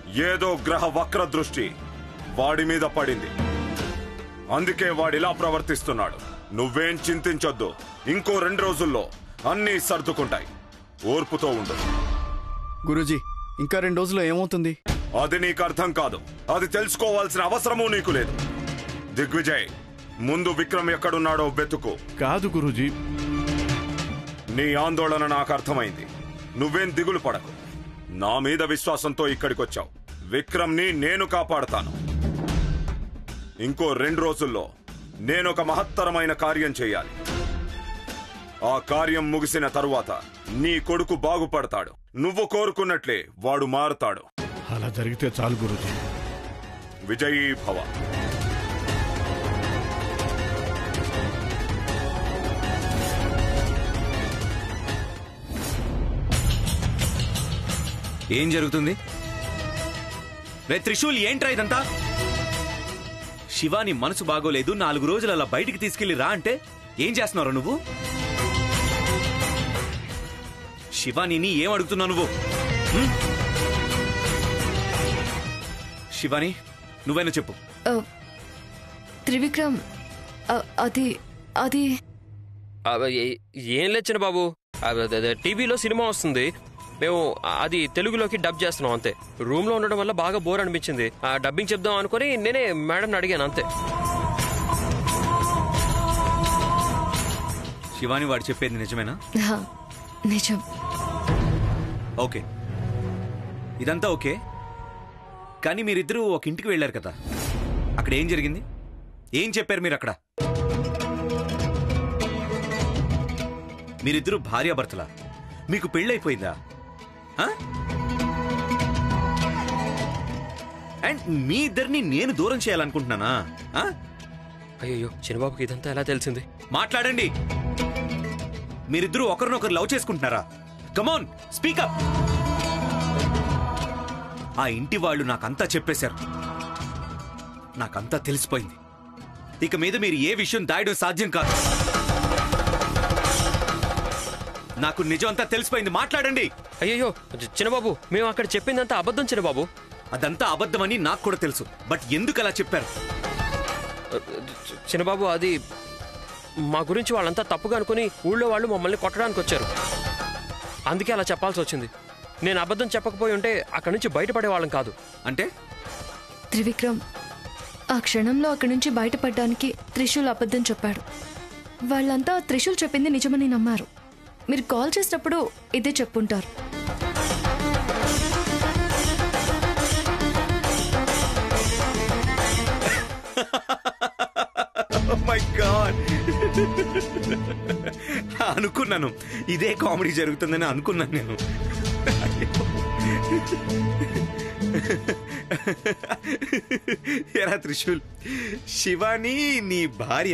ఏదో గ్రహ వక్ర దృష్టి వాడి మీద పడింది అందుకే వాడిలా ప్రవర్తిస్తున్నాడు నువ్వేం చింతించొద్దు ఇంకో రెండు రోజుల్లో అన్నీ సర్దుకుంటాయి ఓర్పుతో ఉండు గురూజీ ఇంకా రెండు రోజుల్లో ఏమవుతుంది అది నీకు అర్థం కాదు అది తెలుసుకోవాల్సిన అవసరమూ నీకు లేదు దిగ్విజయ్ ముందు విక్రమ్ ఎక్కడున్నాడో వెతుకు కాదు గురూజీ నీ ఆందోళన నాకు అర్థమైంది నువ్వేం దిగులు పడకు నా మీద విశ్వాసంతో ఇక్కడికొచ్చావు విక్రమ్ని నేను కాపాడతాను ఇంకో రెండు రోజుల్లో నేనొక మహత్తరమైన కార్యం చేయాలి ఆ కార్యం ముగిసిన తరువాత నీ కొడుకు బాగుపడతాడు నువ్వు కోరుకున్నట్లే వాడు మారుతాడు అలా జరిగితే చాలు గురూజీ విజయీ భవ ఏం జరుగుతుంది రే త్రిశూల్ ఏంట్రా ఇదంతా శివాని మనసు బాగోలేదు నాలుగు రోజులు అలా బయటికి తీసుకెళ్లి రా అంటే ఏం చేస్తున్నావు నువ్వు శివానీని ఏం అడుగుతున్నావు నువ్వు హ్మ్? శివాని నువ్వైనా చెప్పు ఆ, త్రివిక్రమ్ ఆ, అది అది అబ్బ, ఏ- ఏం లేదు చిన్న బాబు అబ్బ, అదే- అదే, టీవీలో సినిమా వస్తుంది మేము అది తెలుగులోకి డబ్ చేస్తున్నాం అంతే రూమ్ లో ఉండడం వల్ల బాగా బోర్ అనిపించింది ఆ డబ్బింగ్ చెప్దాం అనుకుని నేనే మేడం అడిగాను అంతే శివాని వాడు చెప్పేది నిజమేనా హా, నిజం ఓకే ఇదంతా ఓకే కానీ మీరిద్దరూ ఒక ఇంటికి వెళ్ళారు కదా అక్కడ ఏం జరిగింది ఏం చెప్పారు మీరు అక్కడ మీరిద్దరూ భార్యాభర్తలా మీకు పెళ్ళైపోయిందా ఆ? అండ్ మీ ఇద్దరిని నేను దూరం చేయాలనుకుంటున్నానా ఆ? అయ్యో చిన్నబాబుకి ఇదంతా ఎలా తెలిసింది మాట్లాడండి మీరిద్దరూ ఒకరినొకరు లవ్ చేసుకుంటున్నారా కమోన్ స్పీకప్ ఆ ఇంటి వాళ్ళు నాకంతా చెప్పేశారు నాకంతా తెలిసిపోయింది ఇక మీద మీరు ఏ విషయం దాయడం సాధ్యం కాదు నాకు నిజం అంతా తెలిసిపోయింది మాట్లాడండి అయ్యో చిన్నబాబు మేము అక్కడ చెప్పిందంతా అబద్ధం చిన్నబాబు అదంతా అబద్ధమని నాకు కూడా తెలుసు బట్ ఎందుకు అలా చెప్పారు చిన్నబాబు అది మా గురించి వాళ్ళంతా తప్పుగా అనుకుని ఊళ్ళో వాళ్ళు మమ్మల్ని కొట్టడానికి వచ్చారు అందుకే అలా చెప్పాల్సి వచ్చింది నేను అబద్ధం చెప్పకపోయి ఉంటే అక్కడి నుంచి బయటపడే వాళ్ళం కాదు అంటే త్రివిక్రమ్ ఆ క్షణంలో అక్కడి నుంచి బయటపడడానికి త్రిశూల్ అబద్ధం చెప్పాడు వాళ్ళంతా త్రిశూల్ చెప్పింది నిజమని నమ్మారు మీరు కాల్ చేసినప్పుడు ఇదే చెప్పుంటారు మై గాడ్ అనుకున్నాను ఇదే కామెడీ జరుగుతుందని అనుకున్నాను నేను ఎరా త్రిశూల్ శివాని నీ భార్య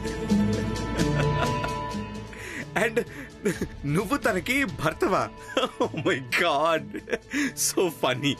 అండ్ నువ్వు తనకి భర్తవా మై గాడ్ సో ఫనీ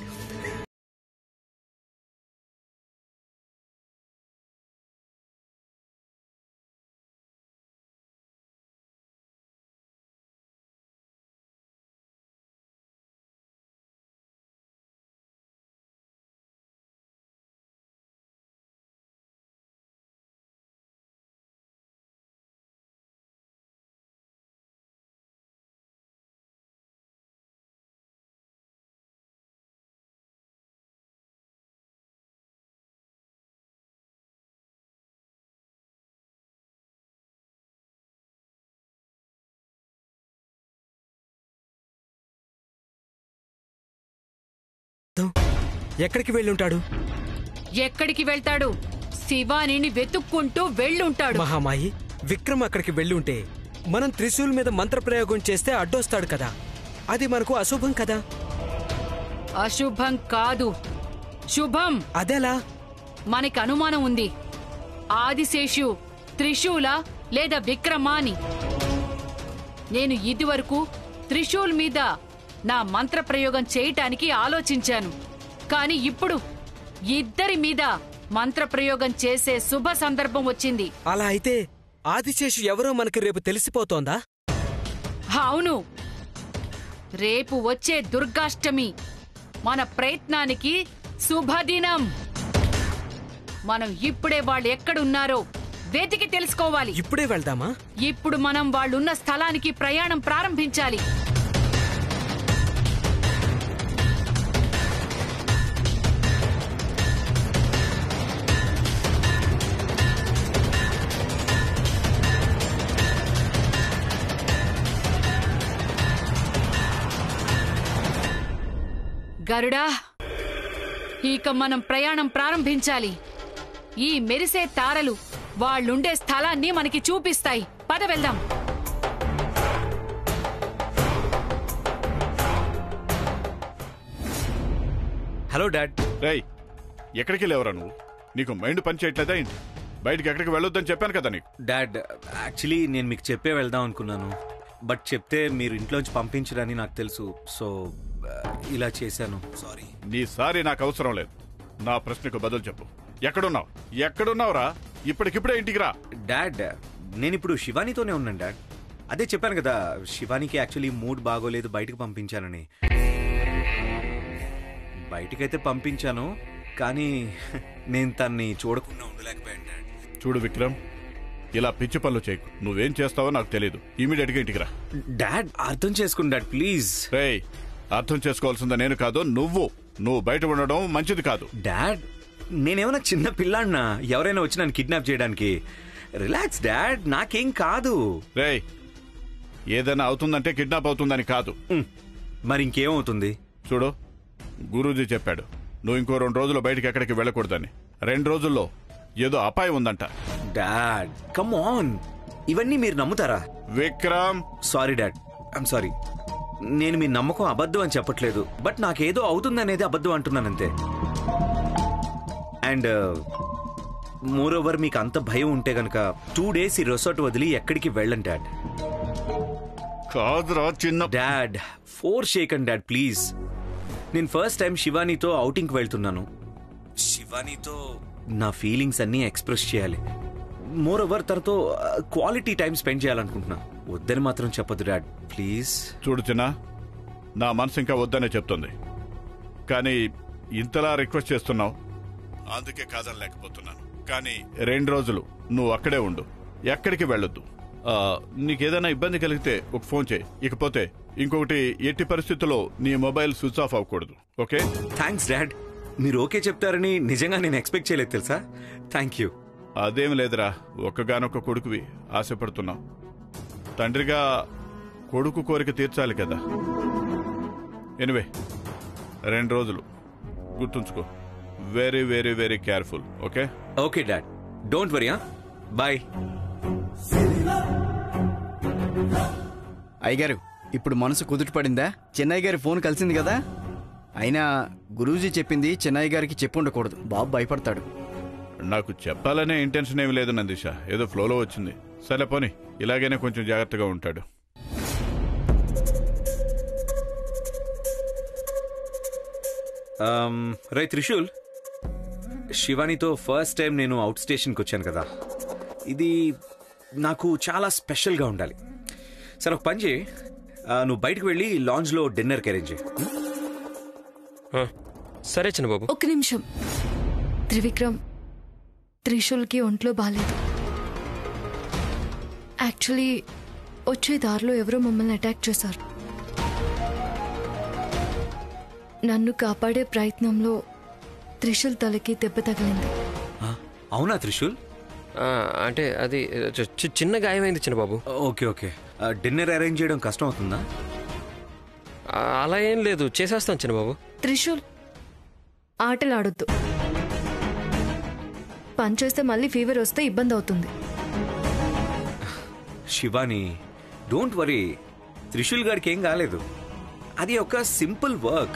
ఎక్కడికి వెళ్ళుంటాడు ఎక్కడికి వెళ్తాడు శివానిని వెతుక్కుంటూ వెళ్ళుంటాడు మహామాయి విక్రమ్ అక్కడికి వెళ్ళుంటే మనం త్రిశూల్ మీద మంత్రప్రయోగం చేస్తే అడ్డొస్తాడు కదా అది మనకు అశుభం కదా అశుభం కాదు శుభం అదెలా మనకి అనుమానం ఉంది ఆదిశేషు త్రిశూల లేదా విక్రమా అని నేను ఇదివరకు త్రిశూల్ మీద నా మంత్రప్రయోగం చేయటానికి ఆలోచించాను కానీ ఇప్పుడు ఇద్దరి మీద మంత్రప్రయోగం చేసే శుభ సందర్భం వచ్చింది అలా అయితే ఆదిశేషు ఎవరో మనకి రేపు తెలిసిపోతోందా అవును రేపు వచ్చే దుర్గాష్టమి మన ప్రయత్నానికి శుభదినం మనం ఇప్పుడే వాళ్ళు ఎక్కడున్నారో వెతికి తెలుసుకోవాలి ఇప్పుడే వెళ్దామా ఇప్పుడు మనం వాళ్ళున్న స్థలానికి ప్రయాణం ప్రారంభించాలి గరుడా ఇక మనం ప్రయాణం ప్రారంభించాలి ఈ మెరిసే తారలు వాళ్ళుండే స్థలాన్ని మనకి చూపిస్తాయి పద వెళ్దాం హలో డాడ్ రేయ్ ఎక్కడికి లేవరా నువ్వు నీకు మైండ్ పని చేయట్లేదా ఏంటి బయటికి ఎక్కడికి వెళ్ళొద్దని చెప్పాను కదా నీకు డాడ్ యాక్చువల్లీ నేను మీకు చెప్పే వెళ్దాం అనుకున్నాను బట్ చెప్తే మీరు ఇంట్లోంచి పంపించరని నాకు తెలుసు సో ఆ, ఇలా చేశాను సారీ నీ సారీ నాకు అవసరం లేదు నా ప్రశ్నకు బదులు చెప్పు ఎక్కడున్నావు ఎక్కడున్నావురా ఇప్పటికిప్పుడే ఇంటికి రా డాడ్ నేను ఇప్పుడు శివానీతోనే ఉన్నాను డాడ్ అదే చెప్పాను కదా శివానికి యాక్చువల్లీ మూడ్ బాగోలేదు బయటకు పంపించానని బయటకైతే పంపించాను కానీ నేను తన్ని చూడకుండా ఉండలేకపోయాను డాడ్ చూడు విక్రమ్ ఇలా పిచ్చి పనులు చేయకు నువ్వేం చేస్తావో నాకు తెలియదు ఇమీడియట్ గా ఇంటికి రా డాడ్ అర్థం చేసుకోండి డాడ్ ప్లీజ్ రేయ్ అర్థం చేసుకోవాల్సింది నేను కాదు నువ్వు నువ్వు బయట ఉండడం మంచిది కాదు డాడ్ నేనేమన్నా చిన్న పిల్లాడినా ఎవరైనా వచ్చి నన్ను కిడ్నాప్ చేయడానికి రిలాక్స్ డాడ్ నాకేం కాదు రేయ్ ఏదైనా అవుతుందంటే కిడ్నాప్ అవుతుందని కాదు ఉమ్, మరి ఇంకేమవుతుంది చూడు గురూజీ చెప్పాడు నువ్వు ఇంకో రెండు రోజులు బయటికి ఎక్కడికి వెళ్ళకూడదని రెండు రోజుల్లో ఏదో అపాయం ఉందంట డాడ్ కమ్ ఆన్ ఇవన్నీ మీరు నమ్ముతారా Vikram sorry dad I'm sorry నేను మీ నమ్మకం అబద్ధం అని చెప్పట్లేదు బట్ నాకేదో అవుతుందనేది అబద్ధం అంటున్నానంతే అండ్ మోర్ ఓవర్ మీకు అంత భయం ఉంటే గనక టూ డేస్ ఈ రిసార్ట్ వదిలి ఎక్కడికి వెళ్ళండి డాడ్ కాదురా చిన్న dad for sake and dad please నేను ఫస్ట్ టైం శివానీతో అవుటింగ్కి వెళ్తున్నాను శివానీతో నా ఫీలింగ్స్ అన్నీ ఎక్స్ప్రెస్ చేయాలి మోర్ ఓవర్ తనతో క్వాలిటీ టైం స్పెండ్ చేయాలనుకుంటున్నా వద్దని మాత్రం చెప్పదు డాడ్ ప్లీజ్ చూడు చిన్న నా మనసు ఇంకా వద్దనే చెప్తుంది కానీ ఇంతలా రిక్వెస్ట్ చేస్తున్నావు అందుకే కాదనలేకపోతున్నాను కానీ రెండు రోజులు నువ్వు అక్కడే ఉండు ఎక్కడికి వెళ్ళొద్దు ఆ, నీకేదైనా ఇబ్బంది కలిగితే ఒక ఫోన్ చేయి ఇకపోతే ఇంకొకటి ఎట్టి పరిస్థితుల్లో నీ మొబైల్ స్విచ్ ఆఫ్ అవ్వకూడదు ఓకే థ్యాంక్స్ డాడ్ మీరు ఓకే చెప్తారని నిజంగా నేను ఎక్స్పెక్ట్ చేయలేదు తెలుసా థ్యాంక్ యూ అదేం లేదురా ఒక్కగానొక్క కొడుకువి ఆశపడుతున్నావు తండ్రిగా కొడుకు కోరిక తీర్చాలి కదా ఎనివే రెండు రోజులు గుర్తుంచుకో very very very careful okay okay dad don't worry bye అయ్యగారు ఇప్పుడు మనసు కుదుట పడిందా చెన్నయ్య గారి ఫోన్ కలిసింది కదా అయినా గురూజీ చెప్పింది చెన్నయ్య గారికి చెప్పు ఉండకూడదు బాబు భయపడతాడు నాకు చెప్పాలనే ఇంటెన్షన్ ఏమి లేదు నందిష ఏదో ఫ్లోలో వచ్చింది సరే పోని ఇలాగైనా కొంచెం జాగ్రత్తగా ఉంటాడు రే త్రిశూల్ శివానితో ఫస్ట్ టైం నేను అవుట్ స్టేషన్కి వచ్చాను కదా ఇది నాకు చాలా స్పెషల్గా ఉండాలి సరే ఒక పని చేయి ఆ, నువ్వు బయటకు వెళ్ళి లాంజ్లో డిన్నర్కి అరేంజ్ చేయి ఆ, సరే చిన్నబాబు ఒక నిమిషం త్రివిక్రమ్ త్రిశూల్కి ఒంట్లో బాగాలేదు యాక్చువల్లీ వచ్చే దారిలో ఎవరో మమ్మల్ని అటాక్ చేశారు నన్ను కాపాడే ప్రయత్నంలో త్రిశూల్ తలకి దెబ్బ తగిలింది ఆ, అవునా త్రిశూల్ ఆ, అంటే అది చి- చి- చిన్న గాయమైంది చిన్నబాబు ఓకే ఓకే ఆ, డిన్నర్ అరేంజ్ చేయడం కష్టం అవుతుందా ఆ, అలా ఏం లేదు చేసేస్తాం చిన్నబాబు త్రిశూల్ ఆటలు ఆడొద్దు పని చేస్తే మళ్ళీ ఫీవర్ వస్తే ఇబ్బంది అవుతుంది శివాని డోంట్ వరీ త్రిశూల్ గారికి ఏం కాలేదు అది ఒక సింపుల్ వర్క్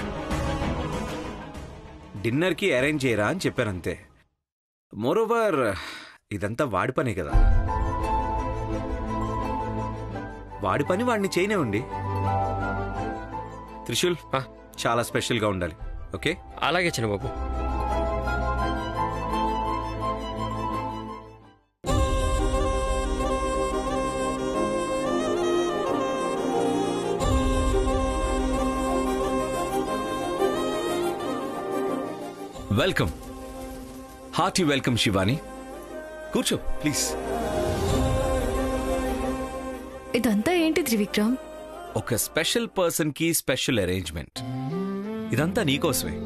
డిన్నర్కి అరేంజ్ చేయరా అని చెప్పానంతే మోరోవర్ ఇదంతా వాడి పనే కదా వాడి పని వాడిని చేయనివ్వండి త్రిశూల్ ఆ. చాలా స్పెషల్గా ఉండాలి ఓకే అలాగే చిన్నబాబు వెల్కమ్ హార్టీ వెల్కమ్ శివాని కూర్చో ప్లీజ్ ఇదంతా ఏంటి త్రివిక్రమ్ ఒక స్పెషల్ పర్సన్ కి స్పెషల్ అరేంజ్మెంట్ ఇదంతా నీకోసమే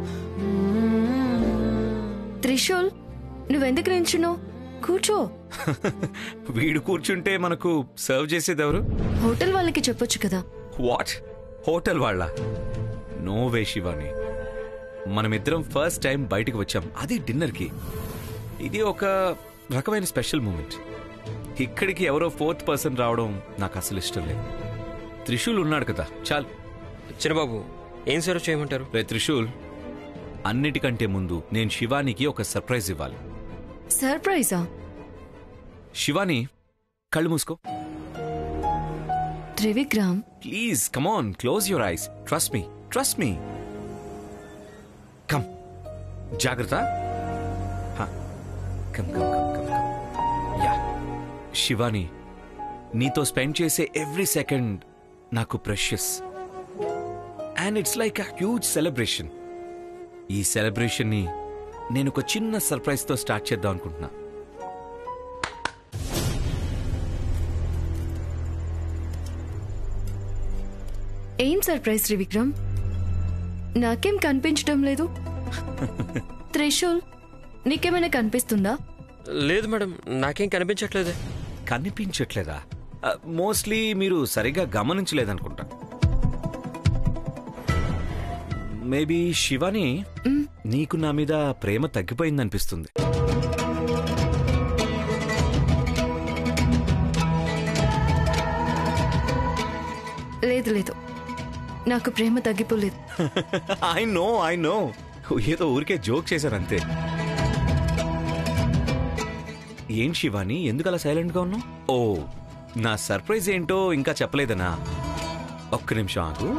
త్రిశూల్ నువ్వెందుకు నించున్నావు కూర్చో వీడు కూర్చుంటే మనకు సర్వ్ చేసేది ఎవరు హోటల్ వాళ్ళకి చెప్పొచ్చు కదా వాట్ హోటల్ వాళ్ళ నో వే శివాని మనమిద్దరం ఫస్ట్ టైం బయటకు వచ్చాం అది డిన్నర్కి ఇది ఒక రకమైన స్పెషల్ మూమెంట్ ఇక్కడికి ఎవరో ఫోర్త్ పర్సన్ రావడం నాకు అసలు ఇష్టం లేదు త్రిశూల్ ఉన్నాడు కదా చాలు చిన్నబాబు ఏం సర్వ్ చేయమంటారు రే త్రిశూల్ అన్నిటికంటే ముందు నేను శివానికి ఒక సర్ప్రైజ్ ఇవ్వాలి సర్ప్రైజా శివాని కళ్ళు మూసుకో Trivikram please come on close your eyes trust me trust me come జాగ్రత్త come come come come come yeah Shivani నీతో స్పెండ్ చేసే ఎవ్రీ సెకండ్ నాకు precious and it's like a huge celebration ఈ సెలబ్రేషన్ ని నేను ఒక చిన్న సర్ప్రైజ్ తో స్టార్ట్ చేద్దాం అనుకుంటున్నా ఏం సర్ప్రైజ్ త్రివిక్రమ్ నాకేం కనిపించడం లేదు త్రిశూల్ నీకేమైనా కనిపిస్తుందా లేదు మేడం నాకేం కనిపించట్లేదే కనిపించట్లేదా మోస్ట్లీ మీరు సరిగా గమనించలేదనుకుంటా మేబీ శివాని నీకు నా మీద ప్రేమ తగ్గిపోయిందనిపిస్తుంది లేదు లేదు నాకు ప్రేమ తగ్గిపోలేదు ఐ నో ఐ నో ఏదో ఊరికే జోక్ చేశారంతే ఏం శివాని ఎందుకు అలా సైలెంట్ గా ఉన్నావు ఓ నా సర్ప్రైజ్ ఏంటో ఇంకా చెప్పలేదనా ఒక్క నిమిషం ఆగు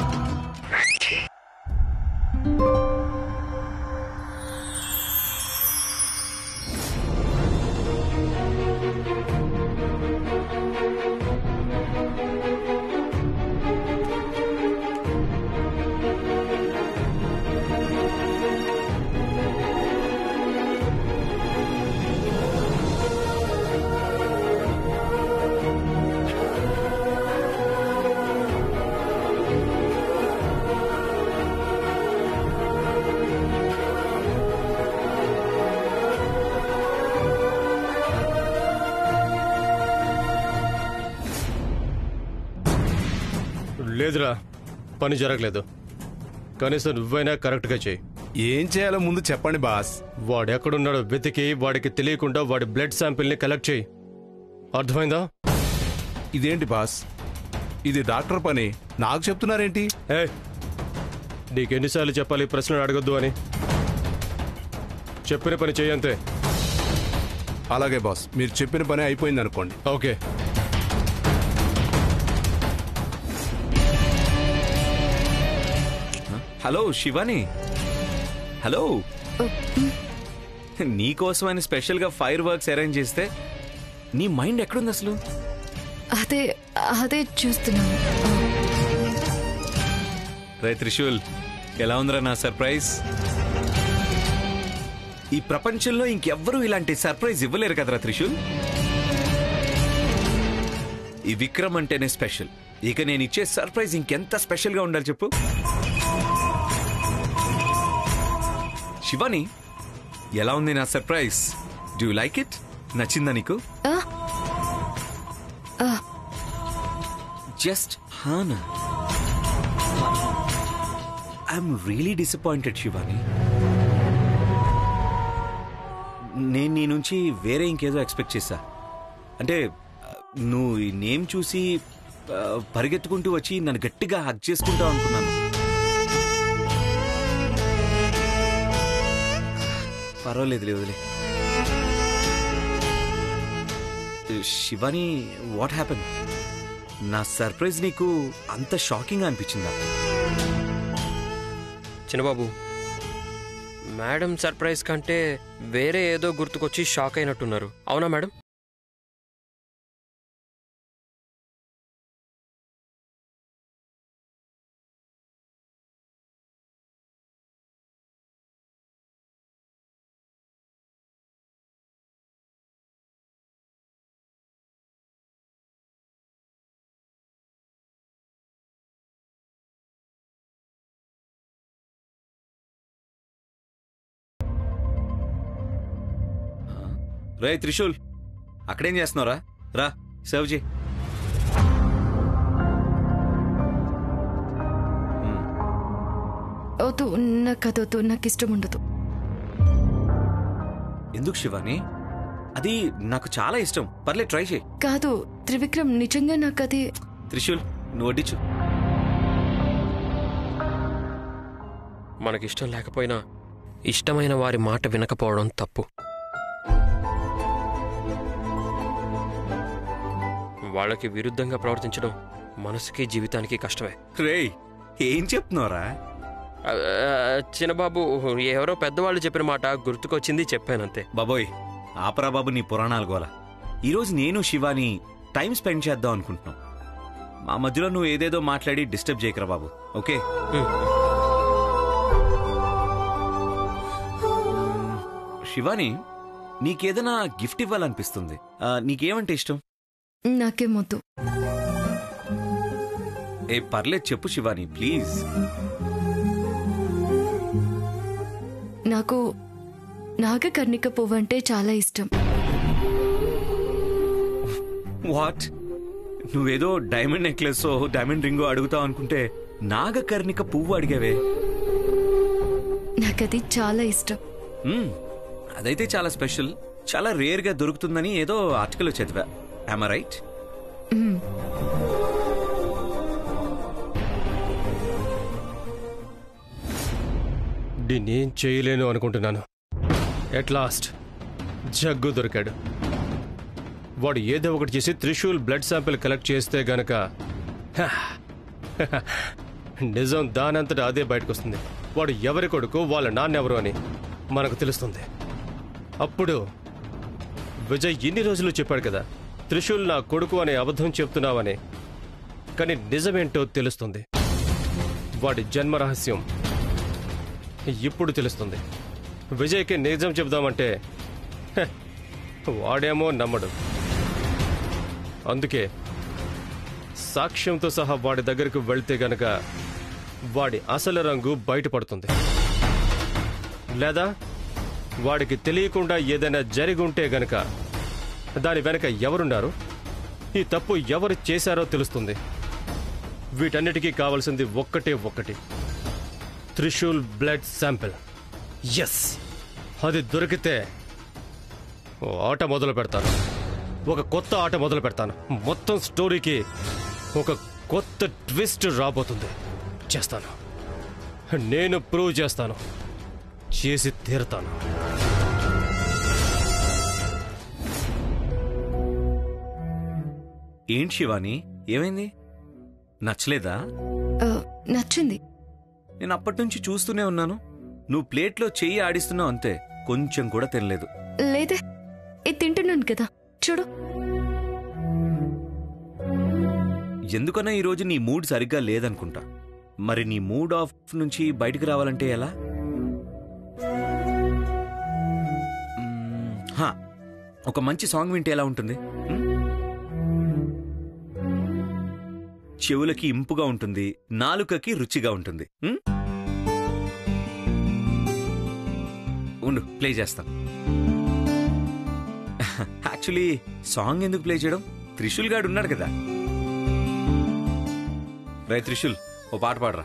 లేదురా పని జరగలేదు కనీసం నువ్వైనా కరెక్ట్గా చేయి ఏం చేయాలో ముందు చెప్పండి బాస్ వాడు ఎక్కడున్నాడో వెతికి వాడికి తెలియకుండా వాడి బ్లడ్ శాంపిల్ని కలెక్ట్ చేయి అర్థమైందా ఇదేంటి బాస్ ఇది డాక్టర్ పని నాకు చెప్తున్నారేంటి ఏ నీకెన్నిసార్లు చెప్పాలి ఈ ప్రశ్నలు అడగొద్దు అని చెప్పిన పని చేయంతే అలాగే బాస్ మీరు చెప్పిన పని అయిపోయింది అనుకోండి ఓకే హలో శివాని హలో నీకోసమని స్పెషల్ గా ఫైర్ వర్క్స్ అరేంజ్ చేస్తే నీ మైండ్ ఎక్కడుంది అసలు అదే అదే చూస్తున్నాను రే త్రిశూల్ ఎలా ఉందిరా నా సర్ప్రైజ్ ఈ ప్రపంచంలో ఇంకెవ్వరూ ఇలాంటి సర్ప్రైజ్ ఇవ్వలేరు కదరా త్రిశూల్ ఈ విక్రమ్ అంటేనే స్పెషల్ ఇక నేను ఇచ్చే సర్ప్రైజ్ ఇంకెంత స్పెషల్ గా ఉండాలి చెప్పు శివాని ఎలా ఉంది నా సర్ప్రైజ్ డూ లైక్ ఇట్ నచ్చిందా నీకు ఆ, ఆ, జస్ట్ హానా ఐఎమ్ రియలీ డిసప్పాయింటెడ్ శివాని నేను నీ నుంచి వేరే ఇంకేదో ఎక్స్పెక్ట్ చేశా అంటే ఆ, నువ్వు ఈ నేమ్ చూసి ఆ, పరిగెత్తుకుంటూ వచ్చి నన్ను గట్టిగా హక్ చేసుకుంటావు అనుకున్నాను పర్వాలేదు వదిలే శివాని వాట్ హ్యాపెన్ నా సర్ప్రైజ్ నీకు అంత షాకింగ్ అనిపించిందా చిన్నబాబు మేడం సర్ప్రైజ్ కంటే వేరే ఏదో గుర్తుకొచ్చి షాక్ అయినట్టున్నారు అవునా మేడం రే త్రిశూల్ అక్కడేం చేస్తున్నావురా రా సర్వ్ చేయి వద్దు నాకు అదొద్దు నాకు ఇష్టం ఉండదు ఎందుకు శివాని అది నాకు చాలా ఇష్టం పర్లే ట్రై చేయి కాదు త్రివిక్రమ్ నిజంగా నాకు అది త్రిశూల్ నువ్వు వడ్డించు మనకిష్టం లేకపోయినా ఇష్టమైన వారి మాట వినకపోవడం తప్పు వాళ్ళకి విరుద్ధంగా ప్రవర్తించడం మనసుకి జీవితానికి కష్టమే రేయ్ ఏం చెప్తున్నావురా ఆ, ఆ, చిన్నబాబు ఎవరో పెద్దవాళ్ళు చెప్పిన మాట గుర్తుకొచ్చింది చెప్పానంతే బాబోయ్ ఆపరా బాబు నీ పురాణాలు గోల ఈరోజు నేను శివాని టైం స్పెండ్ చేద్దాం అనుకుంటున్నాం మా మధ్యలో నువ్వు ఏదేదో మాట్లాడి డిస్టర్బ్ చేయకరా బాబు ఓకే శివాని నీకేదైనా గిఫ్ట్ ఇవ్వాలనిపిస్తుంది ఆ, నీకేమంటే ఇష్టం నాకేమొద్దు ఏ పర్లేదు చెప్పు శివాని ప్లీజ్ నాకు నాగకర్ణిక పువ్వు అంటే చాలా ఇష్టం వాట్ నువ్వేదో డైమండ్ నెక్లెస్ డైమండ్ రింగో అడుగుతావు అనుకుంటే నాగకర్ణిక పువ్వు అడిగావే నాకది చాలా ఇష్టం మ్మ్. అదైతే చాలా స్పెషల్ చాలా రేర్ గా దొరుకుతుందని ఏదో ఆర్టికల్ చదివా ఐమ రైట్ మ్మ్. నేనేం చేయలేను అనుకుంటున్నాను ఎట్ లాస్ట్ జగ్గు దొరికాడు వాడు ఏదో ఒకటి చేసి త్రిశూల్ బ్లడ్ శాంపిల్ కలెక్ట్ చేస్తే గనక హ, నిజం దానంతటా అదే బయటకు వస్తుంది వాడు ఎవరి కొడుకు వాళ్ళ నాన్నెవరు అని మనకు తెలుస్తుంది అప్పుడు విజయ్ ఇన్ని రోజులు చెప్పాడు కదా త్రిశూల్ నా కొడుకు అనే అబద్ధం చెప్తున్నావని కానీ నిజమేంటో తెలుస్తుంది వాడి జన్మ రహస్యం ఇప్పుడు తెలుస్తుంది విజయ్కి నిజం చెబుదామంటే హె, వాడేమో నమ్మడు అందుకే సాక్ష్యంతో సహా వాడి దగ్గరకు వెళ్తే గనక వాడి అసలు రంగు బయటపడుతుంది లేదా వాడికి తెలియకుండా ఏదైనా జరిగి ఉంటే గనక దాని వెనక ఎవరున్నారు ఈ తప్పు ఎవరు చేశారో తెలుస్తుంది వీటన్నిటికీ కావాల్సింది ఒక్కటే ఒక్కటి త్రిశూల్ బ్లడ్ శాంపిల్ ఎస్ అది దొరికితే ఓ ఆట మొదలు పెడతాను ఒక కొత్త ఆట మొదలు పెడతాను మొత్తం స్టోరీకి ఒక కొత్త ట్విస్ట్ రాబోతుంది చేస్తాను నేను ప్రూవ్ చేస్తాను చేసి తీరుతాను ఏంటి శివాని ఏమైంది నచ్చలేదా ఆ, నచ్చింది నేను అప్పటి నుంచి చూస్తూనే ఉన్నాను నువ్వు ప్లేట్లో చెయ్యి ఆడిస్తున్నావు అంతే కొంచెం కూడా తినలేదు లేదే ఇది తింటున్నాను కదా చూడు ఎందుకన్నా ఈరోజు నీ మూడ్ సరిగ్గా లేదనుకుంటా మరి నీ మూడ్ ఆఫ్ నుంచి బయటికి రావాలంటే ఎలా మ్మ్, హా, ఒక మంచి సాంగ్ వింటే ఎలా ఉంటుంది మ్? చెవులకి ఇంపుగా ఉంటుంది నాలుకకి రుచిగా ఉంటుంది మ్? ఉండు ప్లే చేస్తాను యాక్చువల్లీ సాంగ్ ఎందుకు ప్లే చేయడం త్రిశూల్ గాడు ఉన్నాడు కదా రే త్రిశూల్ ఓ పాట పాడరా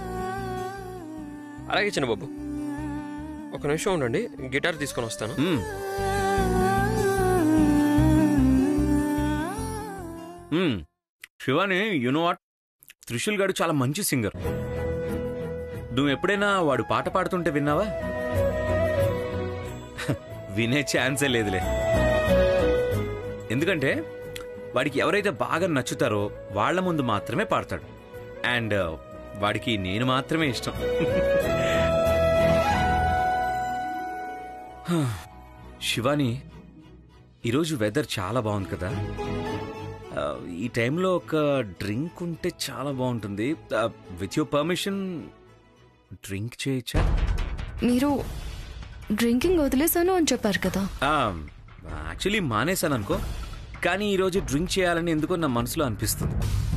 అలాగే చిన్నబాబు ఒక నిమిషం ఉండండి గిటార్ తీసుకొని వస్తాను మ్మ్. మ్మ్. శివాని యునో వాట్ త్రిశూల్ గాడు చాలా మంచి సింగర్ నువ్వు ఎప్పుడైనా వాడు పాట పాడుతుంటే విన్నావా వినే ఛాన్సే లేదులే ఎందుకంటే వాడికి ఎవరైతే బాగా నచ్చుతారో వాళ్ళ ముందు మాత్రమే పాడతాడు అండ్ వాడికి నేను మాత్రమే ఇష్టం శివాని ఈరోజు వెదర్ చాలా బాగుంది కదా ఆ, ఈ టైంలో ఒక డ్రింక్ ఉంటే చాలా బాగుంటుంది విత్ యువర్ పర్మిషన్ డ్రింక్ చేయొచ్చా మీరు డ్రింకింగ్ వదిలేశాను అని చెప్పారు కదా యాక్చువల్లీ మానేశాను అనుకో కానీ ఈరోజు డ్రింక్ చేయాలని ఎందుకో నా మనసులో అనిపిస్తుంది